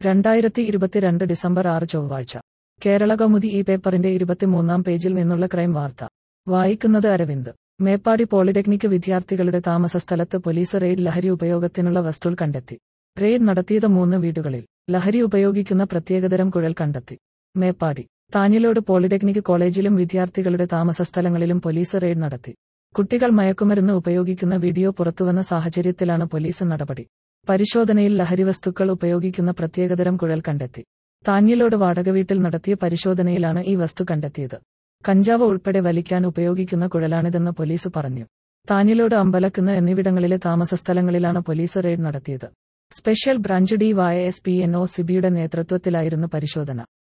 രണ്ടായിരത്തി ഇരുപത്തിരണ്ട് ഡിസംബർ ആറ് ചൊവ്വാഴ്ച കേരള കൗമുദി ഈ പേപ്പറിന്റെ ഇരുപത്തിമൂന്നാം പേജിൽ നിന്നുള്ള ക്രൈം വാർത്ത വായിക്കുന്നത് അരവിന്ദ് മേപ്പാടി പോളിടെക്നിക് വിദ്യാർത്ഥികളുടെ താമസസ്ഥലത്ത് പോലീസ് റെയ്ഡ് ലഹരി ഉപയോഗത്തിനുള്ള വസ്തുൾ കണ്ടെത്തി റെയ്ഡ് നടത്തിയത് മൂന്ന് വീടുകളിൽ ലഹരി ഉപയോഗിക്കുന്ന പ്രത്യേകതരം കുഴൽ കണ്ടെത്തി മേപ്പാടി താഞ്ഞിലോട് പോളിടെക്നിക് കോളേജിലും വിദ്യാർത്ഥികളുടെ താമസസ്ഥലങ്ങളിലും പോലീസ് റെയ്ഡ് നടത്തി കുട്ടികൾ മയക്കുമരുന്ന് ഉപയോഗിക്കുന്ന വീഡിയോ പുറത്തുവന്ന സാഹചര്യത്തിലാണ് പോലീസ് നടപടി പരിശോധനയിൽ ലഹരിവസ്തുക്കൾ ഉപയോഗിക്കുന്ന പ്രത്യേകതരം കുഴൽ കണ്ടെത്തി താഞ്ഞിലോട് വാടക വീട്ടിൽ നടത്തിയ പരിശോധനയിലാണ് ഈ വസ്തു കണ്ടെത്തിയത് കഞ്ചാവ് ഉൾപ്പെടെ വലിക്കാൻ ഉപയോഗിക്കുന്ന കുഴലാണിതെന്ന് പോലീസ് പറഞ്ഞു താഞ്ഞിലോട് അമ്പലക്കുന്ന് എന്നിവിടങ്ങളിലെ താമസസ്ഥലങ്ങളിലാണ് പോലീസ് റെയ്ഡ് നടത്തിയത് special branch D Y S P N O സിബിയുടെ നേതൃത്വത്തിലായിരുന്നു പരിശോധന